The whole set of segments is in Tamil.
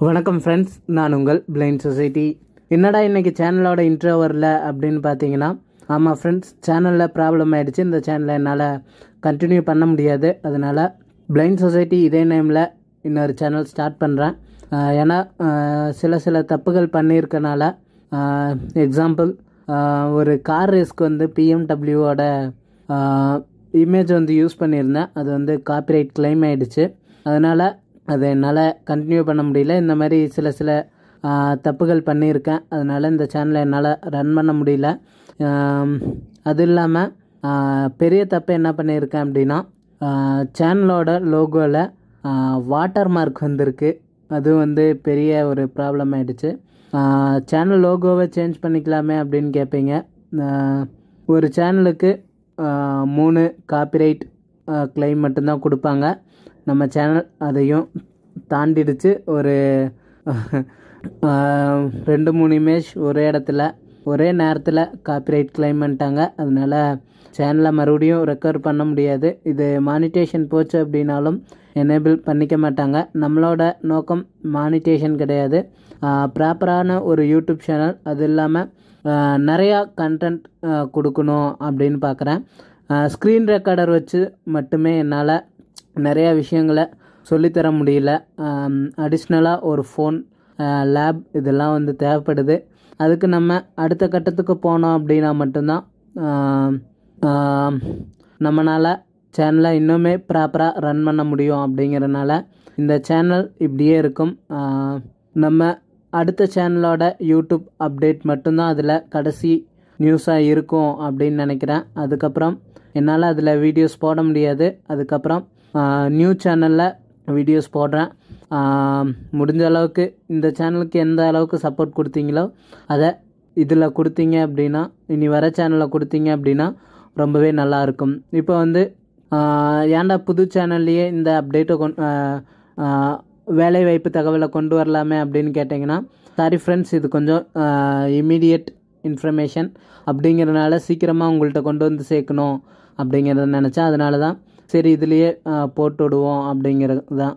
வணக்கம் ஃப்ரெண்ட்ஸ் நான் உங்கள் பிளைண்ட் சொசைட்டி என்னடா இன்னைக்கு சேனலோட இன்ட்ரோ வரல அப்படின்னு பார்த்தீங்கன்னா ஆமாம் ஃப்ரெண்ட்ஸ் சேனலில் ப்ராப்ளம் ஆயிடுச்சு இந்த சேனலை என்னால் கண்டினியூ பண்ண முடியாது அதனால் பிளைண்ட் சொசைட்டி இதே நேமில் இன்னொரு சேனல் ஸ்டார்ட் பண்ணுறேன் ஏன்னா ஆஹ், சில சில தப்புகள் பண்ணியிருக்கனால எக்ஸாம்பிள் ஒரு கார் ரேஸ்க்கு வந்து பிஎம்டபிள்யூவோட இமேஜ் வந்து யூஸ் பண்ணியிருந்தேன் அது வந்து காப்பிரைட் கிளைம் ஆயிடுச்சு அதனால் அதை என்னால் கண்டினியூ பண்ண முடியல இந்த மாதிரி சில சில ஆஹ், தப்புகள் பண்ணியிருக்கேன் அதனால் இந்த சேனலை என்னால் ரன் பண்ண முடியல ஆம், அது இல்லாமல் பெரிய தப்பு என்ன பண்ணியிருக்கேன் அப்படின்னா சேனலோட லோகோவில் வாட்டர் மார்க் வந்திருக்கு அது வந்து பெரிய ஒரு ப்ராப்ளம் ஆயிடுச்சு சேனல் லோகோவை சேஞ்ச் பண்ணிக்கலாமே அப்படின்னு கேட்பீங்க ஆஹ், ஒரு சேனலுக்கு ஆஹ், மூணு காப்பிரைட் கிளைம் மட்டும்தான் கொடுப்பாங்க நம்ம சேனல் அதையும் தாண்டிடுச்சு ஒரு ஆஹ், ரெண்டு மூணு இமேஜ் ஒரே இடத்துல ஒரே நேரத்தில் காப்பிரைட் கிளைம் பண்ணிட்டாங்க அதனால சேனலை மறுபடியும் ரெக்கவர் பண்ண முடியாது இது மானிட்டேஷன் போச்சு அப்படின்னாலும் எனேபிள் பண்ணிக்க மாட்டாங்க நம்மளோட நோக்கம் மானிட்டேஷன் கிடையாது ப்ராப்பரான ஒரு யூடியூப் சேனல் அது இல்லாமல் நிறையா கண்டென்ட் கொடுக்கணும் அப்படின்னு பார்க்குறேன் ஸ்க்ரீன் ரெக்கார்டர் வச்சு மட்டுமே என்னால் நிறையா விஷயங்களை சொல்லித்தர முடியல அடிஷ்னலாக ஒரு ஃபோன் லேப் இதெல்லாம் வந்து தேவைப்படுது அதுக்கு நம்ம அடுத்த கட்டத்துக்கு போனோம் அப்படின்னா மட்டும்தான் ஆம், ஆம், நம்மளால் சேனலை இன்னுமே ப்ராப்பராக ரன் பண்ண முடியும் அப்படிங்கிறனால இந்த சேனல் இப்படியே இருக்கும் ஆ, நம்ம அடுத்த சேனலோட யூடியூப் அப்டேட் மட்டும்தான் அதில் கடைசி நியூஸாக இருக்கும் அப்படின்னு நினைக்கிறேன் அதுக்கப்புறம் என்னால் அதில் வீடியோஸ் போட முடியாது அதுக்கப்புறம் நியூ சேனலில் வீடியோஸ் போடுறேன் ஆம், முடிஞ்ச அளவுக்கு இந்த சேனலுக்கு எந்த அளவுக்கு சப்போர்ட் கொடுத்தீங்களோ அதை இதில் கொடுத்தீங்க அப்படின்னா இனி வர சேனலில் கொடுத்தீங்க அப்படின்னா ரொம்பவே நல்லா இருக்கும் இப்போ வந்து ஆஹ், ஏன்டா புது சேனல்லையே இந்த அப்டேட்டை கொண் வேலை வாய்ப்பு தகவலை கொண்டு வரலாமே அப்படின்னு கேட்டிங்கன்னா சாரி ஃப்ரெண்ட்ஸ் இது கொஞ்சம் இமீடியட் இன்ஃபர்மேஷன் அப்படிங்கிறதுனால சீக்கிரமாக உங்கள்கிட்ட கொண்டு வந்து சேர்க்கணும் அப்படிங்கிறத நினச்சேன் அதனால தான் சரி இதுலேயே ஆஹ், போட்டு விடுவோம் அப்படிங்கிறது தான்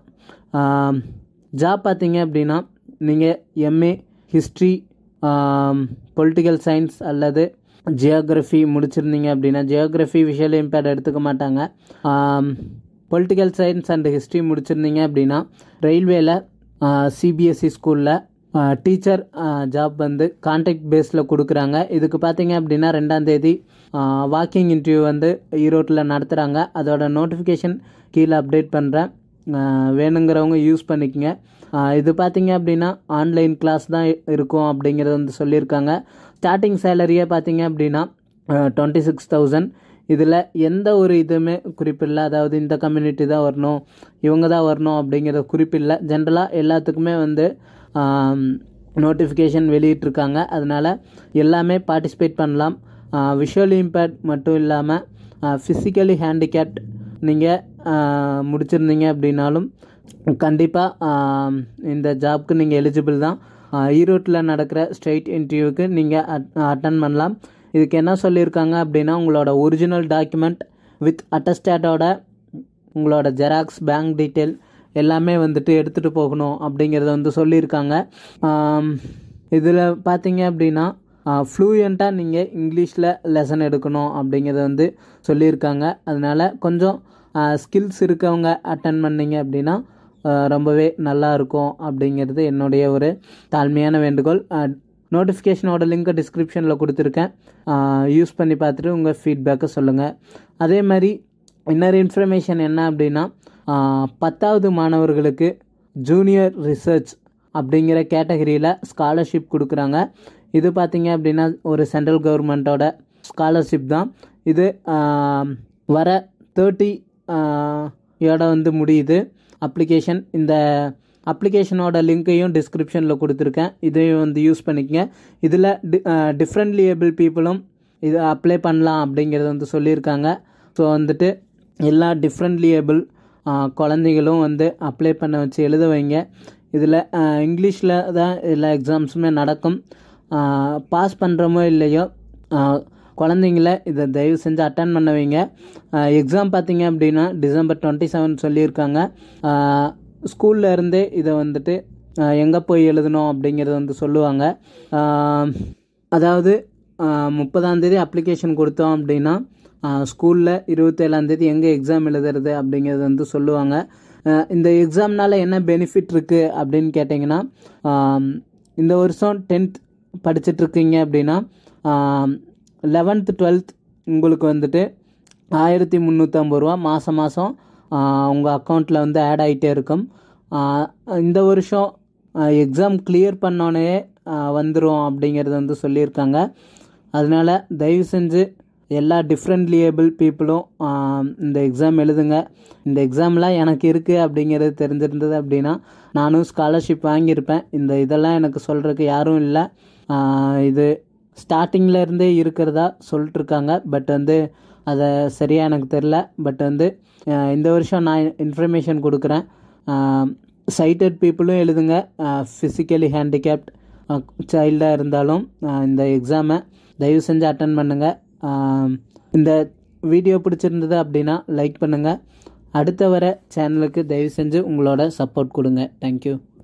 ஜாப் பார்த்தீங்க அப்படின்னா நீங்கள் எம்ஏ ஹிஸ்ட்ரி பொலிட்டிக்கல் சயின்ஸ் அல்லது ஜியோகிரஃபி முடிச்சிருந்தீங்க அப்படின்னா ஜியோகிரஃபி விஷுவல் இம்பேர்ட் எடுத்துக்க மாட்டாங்க பொலிட்டிக்கல் சயின்ஸ் அண்ட் ஹிஸ்ட்ரி முடிச்சிருந்தீங்க அப்படின்னா ரயில்வேல சிபிஎஸ்சி ஸ்கூலில் டீச்சர் ஜாப் வந்து கான்ட்ராக்ட் பேஸில் கொடுக்குறாங்க இதுக்கு பார்த்தீங்க அப்படின்னா ரெண்டாம் தேதி வாக்கிங் இன்டர்வியூ வந்து ஈரோட்டில் நடத்துகிறாங்க அதோட நோட்டிஃபிகேஷன் கீழே அப்டேட் பண்ணுறேன் வேணுங்கிறவங்க யூஸ் பண்ணிக்கங்க ஆஹ் இது பார்த்தீங்க அப்படின்னா ஆன்லைன் கிளாஸ் தான் இருக்கும் அப்படிங்கிறத வந்து சொல்லியிருக்காங்க ஸ்டார்டிங் சேலரியே பார்த்தீங்க அப்படின்னா டுவெண்ட்டி சிக்ஸ் தௌசண்ட் இதில் எந்த ஒரு இதுவுமே குறிப்பில்லை அதாவது இந்த கம்யூனிட்டி தான் வரணும் இவங்க தான் வரணும் அப்படிங்கிற குறிப்பில்லை ஜென்ரலாக எல்லாத்துக்குமே வந்து நோட்டிஃபிகேஷன் வெளியிட்டிருக்காங்க அதனால் எல்லாமே பார்ட்டிசிபேட் பண்ணலாம் விஷுவலி இம்பேர்ட் மட்டும் இல்லாமல் ஃபிசிக்கலி ஹேண்டிகேப்ட் நீங்கள் முடிச்சிருந்தீங்க அப்படின்னாலும் கண்டிப்பாக இந்த ஜாப்க்கு நீங்கள் எலிஜிபிள் தான் ஈரோட்டில் நடக்கிற ஸ்ட்ரெயிட் இன்டர்வியூக்கு நீங்கள் அட்டன் பண்ணலாம் இதுக்கு என்ன சொல்லியிருக்காங்க அப்படின்னா உங்களோட ஒரிஜினல் டாக்குமெண்ட் வித் அட்டஸ்டேட்டோட உங்களோட ஜெராக்ஸ் பேங்க் டீட்டெயில் எல்லாமே வந்துட்டு எடுத்துகிட்டு போகணும் அப்படிங்கிறத வந்து சொல்லியிருக்காங்க இதில் பார்த்தீங்க அப்படின்னா ஃப்ளூயண்ட்டாக நீங்கள் இங்கிலீஷில் லெசன் எடுக்கணும் அப்படிங்கிறத வந்து சொல்லியிருக்காங்க அதனால் கொஞ்சம் ஸ்கில்ஸ் இருக்கவங்க அட்டன் பண்ணீங்க அப்படின்னா ஆஹ் ரொம்பவே நல்லா இருக்கும் அப்படிங்கிறது என்னுடைய ஒரு தாழ்மையான வேண்டுகோள் நோட்டிஃபிகேஷனோட லிங்க்கை டிஸ்கிரிப்ஷனில் கொடுத்துருக்கேன் யூஸ் பண்ணி பார்த்துட்டு உங்கள் ஃபீட்பேக்கை சொல்லுங்கள் அதே மாதிரி இன்னொரு இன்ஃபர்மேஷன் என்ன அப்படின்னா ஆஹ் பத்தாவது மாணவர்களுக்கு ஜூனியர் ரிசர்ச் அப்படிங்கிற கேட்டகரியில் ஸ்காலர்ஷிப் கொடுக்குறாங்க இது பார்த்தீங்க அப்படின்னா ஒரு சென்ட்ரல் கவர்மெண்ட்டோட ஸ்காலர்ஷிப் தான் இது ஆஹ் வர தேர்ட்டி யோட வந்து முடியுது அப்ளிகேஷன் இந்த அப்ளிகேஷனோட லிங்க்கையும் டிஸ்கிரிப்ஷனில் கொடுத்துருக்கேன் இதையும் வந்து யூஸ் பண்ணிக்கங்க இதில் டி டிஃப்ரெண்ட்லி ஏபிள் பீப்புளும் இது அப்ளை பண்ணலாம் அப்படிங்கிறது வந்து சொல்லியிருக்காங்க ஸோ வந்துட்டு எல்லா டிஃப்ரெண்ட்லி ஏபிள் குழந்தைகளும் வந்து அப்ளை பண்ண வச்சு எழுத வைங்க இதில் இங்கிலீஷில் தான் எல்லா எக்ஸாம்ஸுமே நடக்கும் பாஸ் பண்ணுறோமோ இல்லையோ ஆஹ் குழந்தைங்கள இதை தயவு செஞ்சு அட்டன் பண்ண வைங்க எக்ஸாம் பார்த்தீங்க அப்படின்னா டிசம்பர் டுவெண்ட்டி செவன் சொல்லியிருக்காங்க ஸ்கூல்ல இருந்தே இதை வந்துட்டு எங்கே போய் எழுதணும் அப்படிங்கிறத வந்து சொல்லுவாங்க ஆஹ் அதாவது முப்பதாந்தேதி அப்ளிகேஷன் கொடுத்தோம் அப்படின்னா ஸ்கூலில் இருபத்தேழாந்தேதி எங்கே எக்ஸாம் எழுதுறது அப்படிங்கிறது வந்து சொல்லுவாங்க ஆஹ் இந்த எக்ஸாம்னால என்ன பெனிஃபிட் இருக்குது அப்படின்னு கேட்டிங்கன்னா ஆம், இந்த வருஷம் டென்த் படிச்சிட்ருக்கீங்க அப்படின்னா லெவன்த்து டுவெல்த் உங்களுக்கு வந்துட்டு ஆயிரத்தி முந்நூற்றம்பது ரூபா மாதம் மாதம் உங்கள் அக்கௌண்ட்டில் வந்து ஆட் ஆகிட்டே இருக்கும் ஆஹ் இந்த வருஷம் எக்ஸாம் கிளியர் பண்ணோன்னே வந்துடும் அப்படிங்கிறது வந்து சொல்லியிருக்காங்க அதனால தயவு செஞ்சு எல்லா டிஃப்ரெண்ட்லி ஏபிள் பீப்புளும் இந்த எக்ஸாம் எழுதுங்க இந்த எக்ஸாம்லாம் எனக்கு இருக்குது அப்படிங்கிறது தெரிஞ்சிருந்தது அப்படின்னா நானும் ஸ்காலர்ஷிப் வாங்கியிருப்பேன் இந்த இதெல்லாம் எனக்கு சொல்கிறதுக்கு யாரும் இல்லை ஆஹ் இது ஸ்டார்டிங்கில் இருந்தே இருக்கிறதா சொல்லிட்டுருக்காங்க பட் வந்து அதை சரியாக எனக்கு தெரில பட் வந்து ஆஹ் இந்த வருஷம் நான் இன்ஃபர்மேஷன் கொடுக்குறேன் சைட்டட் பீப்புளும் எழுதுங்க ஃபிசிக்கலி ஹேண்டிகேப்ட் சைல்டாக இருந்தாலும் ஆஹ் இந்த எக்ஸாமை தயவு செஞ்சு அட்டன் பண்ணுங்கள் இந்த வீடியோ பிடிச்சிருந்தது அப்படின்னா லைக் பண்ணுங்கள் அடுத்த வர சேனலுக்கு தயவு செஞ்சு உங்களோட சப்போர்ட் கொடுங்க தேங்க்யூ